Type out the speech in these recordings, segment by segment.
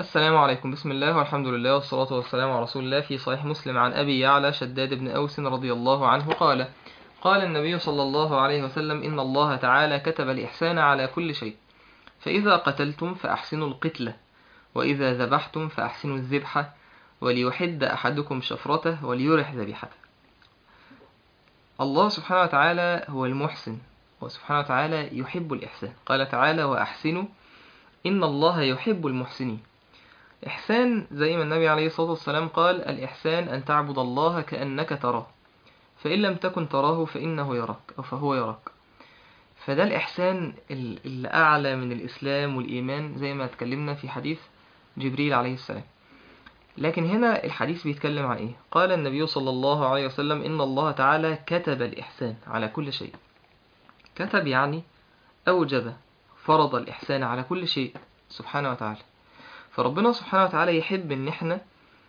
السلام عليكم بسم الله والحمد لله والصلاة والسلام على رسول الله في صحيح مسلم عن أبي يعلى شداد بن أوس رضي الله عنه قال قال النبي صلى الله عليه وسلم إن الله تعالى كتب الإحسان على كل شيء فإذا قتلتم فأحسنوا القتلة وإذا ذبحتم فأحسنوا الذبحة وليحد أحدكم شفرته وليرح ذبيحته الله سبحانه وتعالى هو المحسن وسبحانه وتعالى يحب الإحسان قال تعالى وأحسنوا إن الله يحب المحسنين إحسان زي ما النبي عليه الصلاة والسلام قال الإحسان أن تعبد الله كأنك تراه فإن لم تكن تراه فإنه يراك أو فهو يراك فده الإحسان اللي أعلى من الإسلام والإيمان زي ما اتكلمنا في حديث جبريل عليه السلام لكن هنا الحديث بيتكلم عن إيه قال النبي صلى الله عليه وسلم إن الله تعالى كتب الإحسان على كل شيء كتب يعني أوجب فرض الإحسان على كل شيء سبحانه وتعالى فربنا سبحانه وتعالى يحب إن إحنا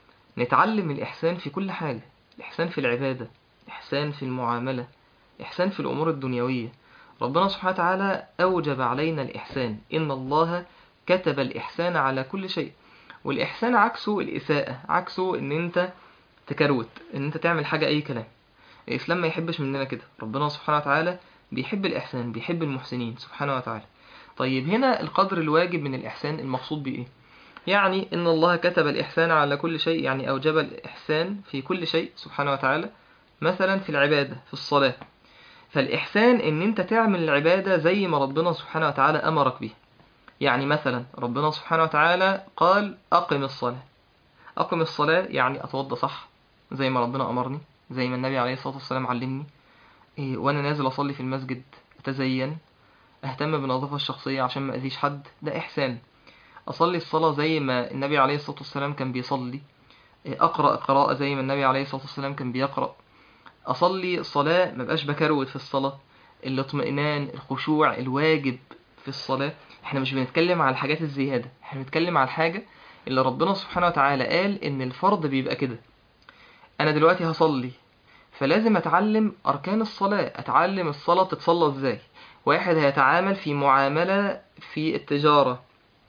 نتعلم الإحسان في كل حاجة الإحسان في العبادة الإحسان في المعاملة الإحسان في الأمور الدنيوية ربنا سبحانه وتعالى أوجب علينا الإحسان إن الله كتب الإحسان على كل شيء والإحسان عكسه الإساءة عكسه إن أنت تكروت إن أنت تعمل حاجة أي كلام الإسلام ما يحبش مننا كده ربنا سبحانه وتعالى بيحب الإحسان بيحب المحسنين سبحانه وتعالى طيب هنا القدر الواجب من الإحسان المقصود بإيه يعني إن الله كتب الإحسان على كل شيء يعني أوجب الإحسان في كل شيء سبحانه وتعالى مثلا في العبادة في الصلاة فالإحسان إن أنت تعمل العبادة زي ما ربنا سبحانه وتعالى أمرك به يعني مثلا ربنا سبحانه وتعالى قال أقم الصلاة أقم الصلاة يعني أتوضى صح زي ما ربنا أمرني زي ما النبي عليه الصلاة والسلام علمني إيه وأنا نازل أصلي في المسجد أتزين أهتم بالنظافة الشخصية عشان ما أذيش حد ده إحسان أصلي الصلاة زي ما النبي عليه الصلاة والسلام كان بيصلي أقرأ قراءة زي ما النبي عليه الصلاة والسلام كان بيقرأ أصلي صلاة مبقاش بكروت في الصلاة الاطمئنان الخشوع الواجب في الصلاة احنا مش بنتكلم على الحاجات الزيادة احنا بنتكلم على الحاجة اللي ربنا سبحانه وتعالى قال ان الفرض بيبقى كده انا دلوقتي هصلي فلازم اتعلم اركان الصلاة اتعلم الصلاة تتصلى ازاي واحد هيتعامل في معاملة في التجارة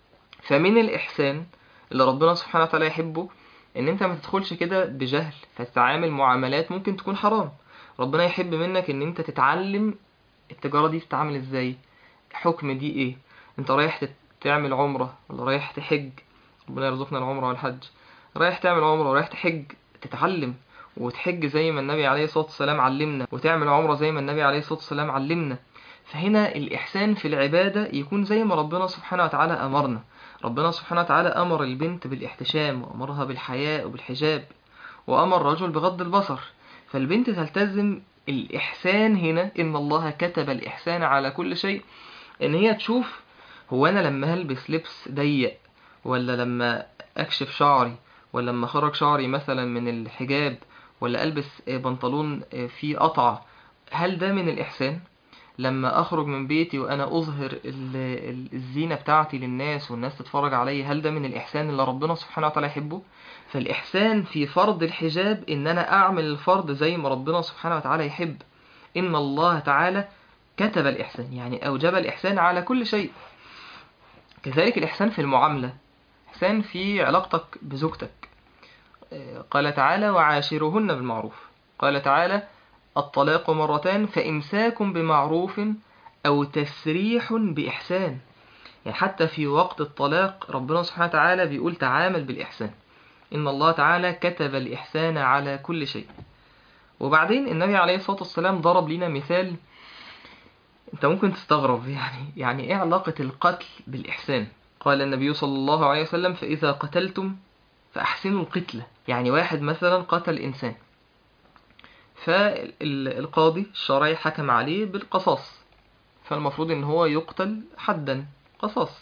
فمن الإحسان اللي ربنا سبحانه وتعالى يحبه إن أنت ما تدخلش كده بجهل فتتعامل معاملات ممكن تكون حرام ربنا يحب منك إن أنت تتعلم التجارة دي بتتعامل إزاي حكم دي إيه أنت رايح تعمل عمرة ولا رايح تحج ربنا يرزقنا العمرة والحج رايح تعمل عمرة ورايح تحج تتعلم وتحج زي ما النبي عليه الصلاة والسلام علمنا وتعمل عمرة زي ما النبي عليه الصلاة والسلام علمنا فهنا الإحسان في العبادة يكون زي ما ربنا سبحانه وتعالى أمرنا ربنا سبحانه وتعالى أمر البنت بالاحتشام وأمرها بالحياء وبالحجاب وأمر الرجل بغض البصر فالبنت تلتزم الإحسان هنا إن الله كتب الإحسان على كل شيء إن هي تشوف هو أنا لما هلبس لبس ضيق ولا لما أكشف شعري ولا لما خرج شعري مثلا من الحجاب ولا ألبس بنطلون فيه قطعة هل ده من الإحسان؟ لما اخرج من بيتي وانا اظهر الزينة بتاعتي للناس والناس تتفرج علي هل ده من الاحسان اللي ربنا سبحانه وتعالى يحبه فالاحسان في فرض الحجاب ان انا اعمل الفرض زي ما ربنا سبحانه وتعالى يحب ان الله تعالى كتب الاحسان يعني اوجب الاحسان على كل شيء كذلك الاحسان في المعاملة احسان في علاقتك بزوجتك قال تعالى وعاشرهن بالمعروف قال تعالى الطلاق مرتان فإمساك بمعروف أو تسريح بإحسان يعني حتى في وقت الطلاق ربنا سبحانه وتعالى بيقول تعامل بالإحسان إن الله تعالى كتب الإحسان على كل شيء وبعدين النبي عليه الصلاة والسلام ضرب لنا مثال انت ممكن تستغرب يعني يعني ايه علاقة القتل بالإحسان قال النبي صلى الله عليه وسلم فإذا قتلتم فأحسنوا القتلة يعني واحد مثلا قتل إنسان فالقاضي الشرعي حكم عليه بالقصاص فالمفروض ان هو يقتل حدا قصاص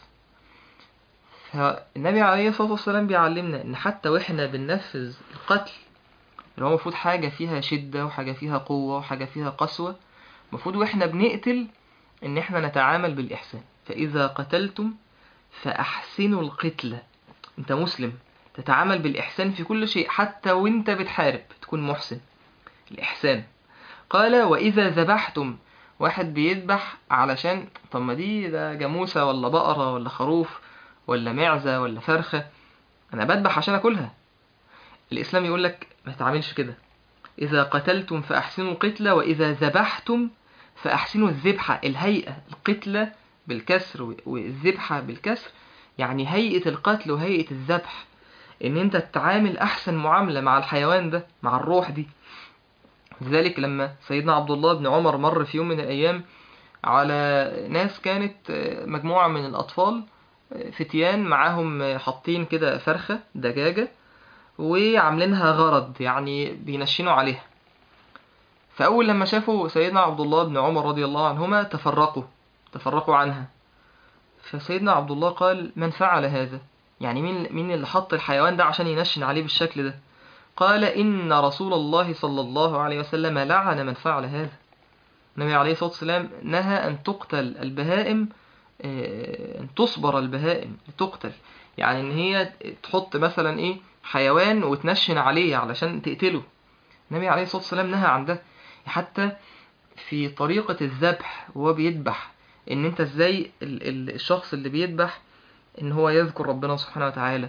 فالنبي عليه الصلاة والسلام بيعلمنا ان حتى واحنا بننفذ القتل اللي هو المفروض حاجة فيها شدة وحاجة فيها قوة وحاجة فيها قسوة المفروض واحنا بنقتل ان احنا نتعامل بالإحسان فإذا قتلتم فأحسنوا القتلة انت مسلم تتعامل بالإحسان في كل شيء حتى وانت بتحارب تكون محسن الإحسان قال وإذا ذبحتم واحد بيذبح علشان طب ما دي ده جاموسة ولا بقرة ولا خروف ولا معزة ولا فرخة انا بذبح عشان اكلها الاسلام يقول لك ما تعملش كده اذا قتلتم فاحسنوا القتلة واذا ذبحتم فاحسنوا الذبحة الهيئة القتلة بالكسر والذبحة بالكسر يعني هيئة القتل وهيئة الذبح ان انت تتعامل احسن معاملة مع الحيوان ده مع الروح دي لذلك لما سيدنا عبد الله بن عمر مر في يوم من الايام على ناس كانت مجموعة من الاطفال فتيان معاهم حاطين كده فرخة دجاجة وعاملينها غرض يعني بينشنوا عليها فأول لما شافوا سيدنا عبد الله بن عمر رضي الله عنهما تفرقوا تفرقوا عنها فسيدنا عبد الله قال من فعل هذا يعني مين مين اللي حط الحيوان ده عشان ينشن عليه بالشكل ده قال إن رسول الله صلى الله عليه وسلم لعن من فعل هذا النبي عليه الصلاة والسلام نهى أن تقتل البهائم أن تصبر البهائم تقتل يعني ان هي تحط مثلا ايه حيوان وتنشن عليه علشان تقتله النبي عليه الصلاة والسلام نهى عن ده حتى في طريقة الذبح وهو بيذبح ان انت ازاي الشخص اللي بيذبح ان هو يذكر ربنا سبحانه وتعالى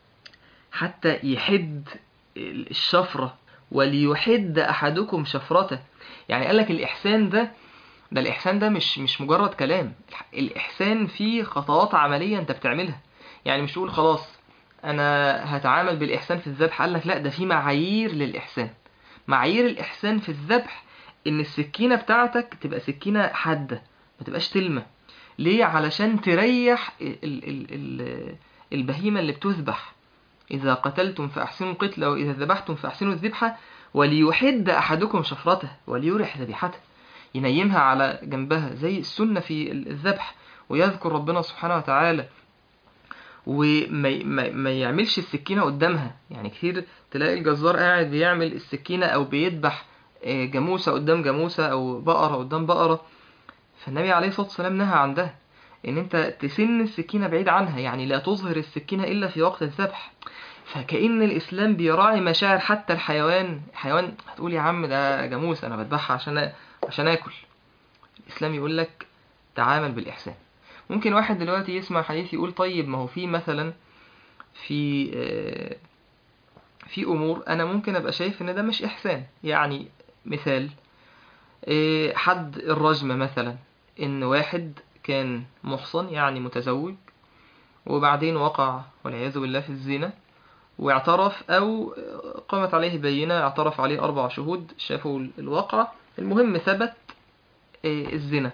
حتى يحد الشفرة وليحد احدكم شفرته يعني قالك الاحسان ده ده الإحسان ده مش مش مجرد كلام الإحسان فيه خطوات عملية أنت بتعملها يعني مش تقول خلاص أنا هتعامل بالإحسان في الذبح قال لك لا ده في معايير للإحسان معايير الإحسان في الذبح إن السكينة بتاعتك تبقى سكينة حادة ما تبقاش تلمة ليه علشان تريح ال ال ال البهيمة اللي بتذبح إذا قتلتم فأحسنوا القتلة وإذا ذبحتم فأحسنوا الذبحة وليحد أحدكم شفرته وليرح ذبيحته ينيمها على جنبها زي السنة في الذبح ويذكر ربنا سبحانه وتعالى وما ما ما يعملش السكينة قدامها يعني كتير تلاقي الجزار قاعد بيعمل السكينة أو بيذبح جاموسة قدام جاموسة أو بقرة قدام بقرة فالنبي عليه الصلاة والسلام نهى عن ده إن أنت تسن السكينة بعيد عنها يعني لا تظهر السكينة إلا في وقت الذبح فكأن الإسلام بيراعي مشاعر حتى الحيوان الحيوان هتقول يا عم ده جاموس أنا بذبحها عشان عشان آكل الإسلام يقول لك تعامل بالإحسان ممكن واحد دلوقتي يسمع حديث يقول طيب ما هو في مثلا في في أمور أنا ممكن أبقى شايف إن ده مش إحسان يعني مثال حد الرجم مثلا إن واحد كان محصن يعني متزوج وبعدين وقع والعياذ بالله في الزنا واعترف أو قامت عليه بينة اعترف عليه أربع شهود شافوا الواقع المهم ثبت الزنا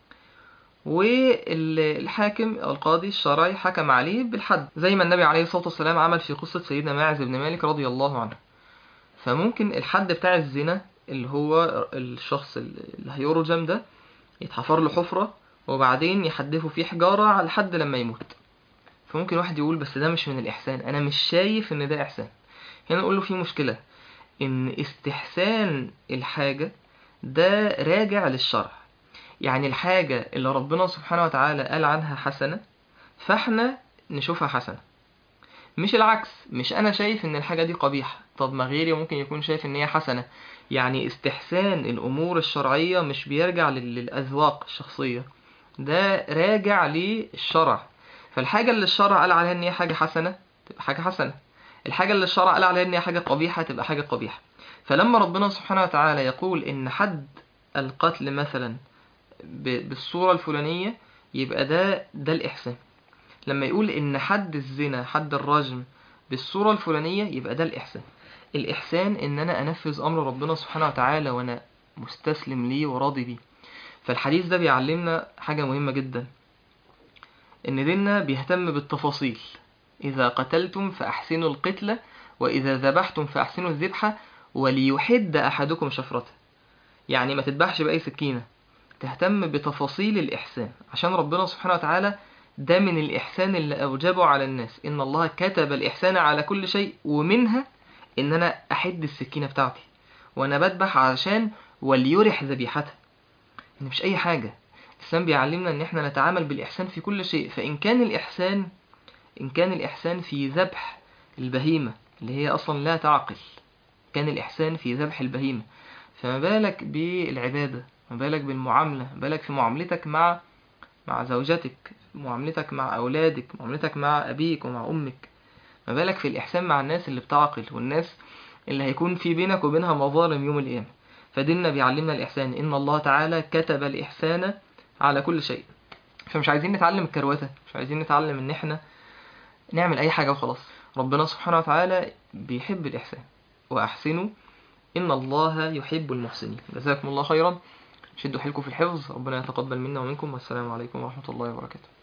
والحاكم أو القاضي الشرعي حكم عليه بالحد زي ما النبي عليه الصلاة والسلام عمل في قصة سيدنا ماعز بن مالك رضي الله عنه فممكن الحد بتاع الزنا اللي هو الشخص اللي هيرجم ده يتحفر له حفرة وبعدين يحدفوا فيه حجارة على الحد لما يموت فممكن واحد يقول بس ده مش من الإحسان أنا مش شايف إن ده إحسان هنا نقول له في مشكلة إن استحسان الحاجة ده راجع للشرع يعني الحاجة اللي ربنا سبحانه وتعالى قال عنها حسنة فاحنا نشوفها حسنة مش العكس مش أنا شايف إن الحاجة دي قبيحة طب ما غيري ممكن يكون شايف إن هي حسنة يعني استحسان الأمور الشرعية مش بيرجع للأذواق الشخصية ده راجع للشرع فالحاجة اللي الشرع قال عليها إن هي حاجة حسنة تبقى حاجة حسنة الحاجة اللي الشرع قال عليها إن هي حاجة قبيحة تبقى حاجة قبيحة فلما ربنا سبحانه وتعالى يقول إن حد القتل مثلا بالصورة الفلانية يبقى ده ده الإحسان لما يقول إن حد الزنا حد الرجم بالصورة الفلانية يبقى ده الإحسان الإحسان إن أنا أنفذ أمر ربنا سبحانه وتعالى وأنا مستسلم ليه وراضي بيه فالحديث ده بيعلمنا حاجة مهمة جدا إن ديننا بيهتم بالتفاصيل إذا قتلتم فأحسنوا القتلة وإذا ذبحتم فأحسنوا الذبحة وليحد أحدكم شفرته يعني ما تذبحش بأي سكينة تهتم بتفاصيل الإحسان عشان ربنا سبحانه وتعالى ده من الإحسان اللي أوجبه على الناس إن الله كتب الإحسان على كل شيء ومنها إن أنا أحد السكينة بتاعتي وأنا بذبح علشان وليرح ذبيحته إن مش أي حاجة الإسلام بيعلمنا إن إحنا نتعامل بالإحسان في كل شيء فإن كان الإحسان إن كان الإحسان في ذبح البهيمة اللي هي أصلا لا تعقل كان الإحسان في ذبح البهيمة فما بالك بالعبادة ما بالك بالمعاملة ما بالك في معاملتك مع مع زوجتك معاملتك مع أولادك معاملتك مع أبيك ومع أمك ما بالك في الإحسان مع الناس اللي بتعقل والناس اللي هيكون في بينك وبينها مظالم يوم القيامة فديننا بيعلمنا الإحسان إن الله تعالى كتب الإحسان على كل شيء فمش عايزين نتعلم الكروته مش عايزين نتعلم إن إحنا نعمل أي حاجة وخلاص ربنا سبحانه وتعالى بيحب الإحسان وأحسنوا إن الله يحب المحسنين جزاكم الله خيرا شدوا حيلكم في الحفظ ربنا يتقبل منا ومنكم والسلام عليكم ورحمة الله وبركاته